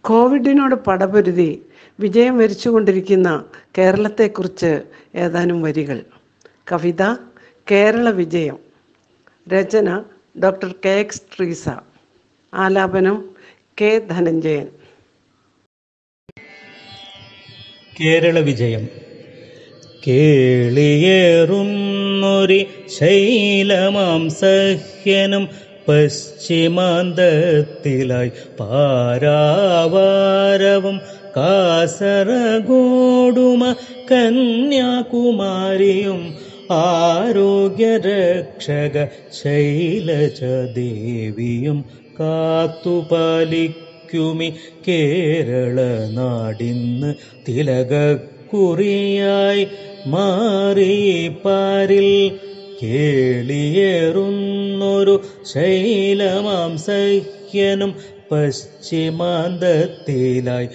കോവിഡിനോട് പടപൊരുതി വിജയം വരിച്ചുകൊണ്ടിരിക്കുന്ന കേരളത്തെക്കുറിച്ച് ഏതാനും വരികൾ കവിത കേരള വിജയം രചന ഡോക്ടർ കെ എക്സ് ട്രീസ ആലാപനം കെ ധനഞ്ജയൻ കേരള വിജയം കേളിയേറുന്നൊരി ശൈലമാം സഹ്യനും പശ്ചിമാന്തത്തിലായി പാരാവാരവും കാസറഗോഡുമ കന്യാകുമാരിയും ആരോഗ്യരക്ഷക ശൈലജ ദേവിയും കാത്തുപാലിക്കുമി കേരള നാടിന്ന് തിലകക്കുറിയായി മാറി പാരിൽ കേളിയേറുന്നൊരു ശൈലമാം സഹ്യനും പശ്ചിമാന്തത്തിലായി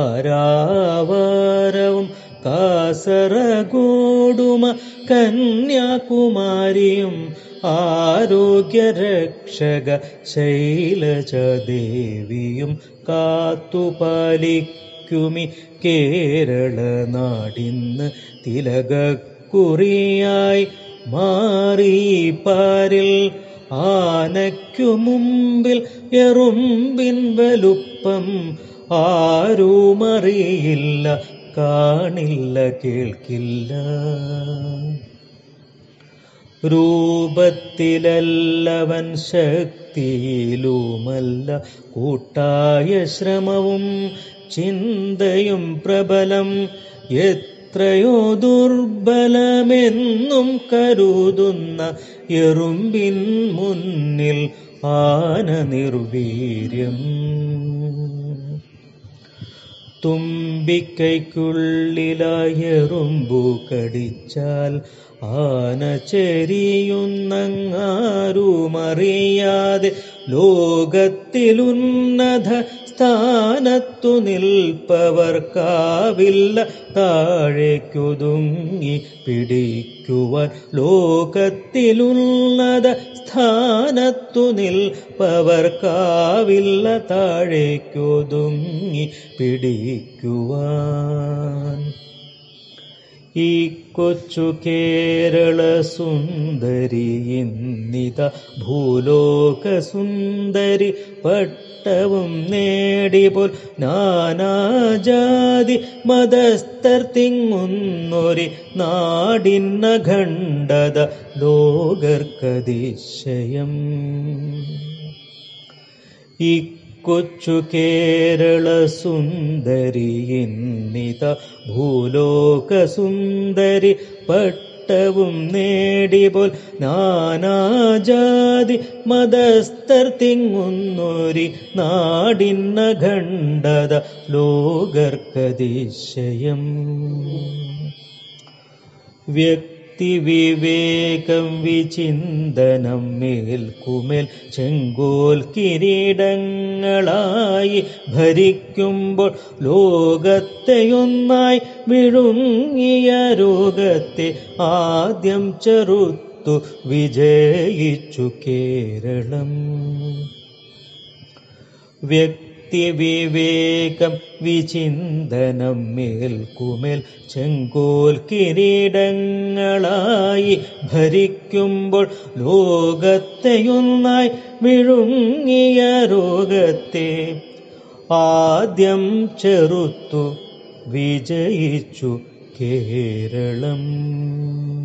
പാരാവാരവും കാസറഗോഡുമ കന്യാകുമാരിയും ആരോഗ്യരക്ഷക ശൈലജ ദേവിയും കാത്തുപാലിക്കുമി കേരള നാടിന്ന് തിലകക്കുറിയായി മാറി പാരിൽ ആനയ്ക്കു മുമ്പിൽ എറുമ്പിൻ വലുപ്പം ആരുമറിയില്ല കാണില്ല കേൾക്കില്ല രൂപത്തിലല്ലവൻ ശക്തിയിലുമല്ല കൂട്ടായ ശ്രമവും ചിന്തയും പ്രബലം എത്രയോ ദുർബലമെന്നും കരുതുന്ന എറുമ്പിൻ മുന്നിൽ ആന നിർവീര്യം തുമ്പിക്കൈക്കുള്ളിലായെറുമ്പു കടിച്ചാൽ ആന ചെരിയുന്നങ്ങാരുമറിയാതെ ലോകത്തിലുന്നത സ്ഥാനത്തു നിൽപ്പവർക്കാവില്ല താഴേക്കൊതുങ്ങി പിടിക്കുവാൻ ലോകത്തിലുന്നത സ്ഥാനത്തു നിൽപ്പവർക്കാവില്ല താഴേക്കൊതുങ്ങി പിടിക്കുവാൻ ഈ കൊച്ചു കേരള സുന്ദരി ഇന്നിത ഭൂലോക സുന്ദരി പട്ടവും നേടിപോൽ നാനാജാതി മതസ്ഥർ തിങ്ങുന്നൊരി നാടിന്ന ഖണ്ഡത ലോകർക്കതിശയം ഈ കൊച്ചു കേരള സുന്ദരി ഇന്നിത ഭൂലോക സുന്ദരി പട്ടവും നേടിപോൽ നാനാജാതി മതസ്ഥർ തിങ്ങുന്നൊരി നാടിന്ന ഖണ്ഡത ലോകർക്കതിശയം വ്യക്തിവിവേകം വിചിന്തനം മേൽക്കുമേൽ ചെങ്കോൽ കിരീടങ്ങളായി ഭരിക്കുമ്പോൾ ലോകത്തെയൊന്നായി വിഴുങ്ങിയ രോഗത്തെ ആദ്യം ചെറുത്തു വിജയിച്ചു കേരളം വ്യക്തിവിവേകം വിചിന്തനം മേൽക്കുമേൽ ചെങ്കോൽ കിരീടങ്ങളായി ഭരിക്കുമ്പോൾ ലോകത്തെയൊന്നായി വിഴുങ്ങിയ രോഗത്തെ ആദ്യം ചെറുത്തു വിജയിച്ചു കേരളം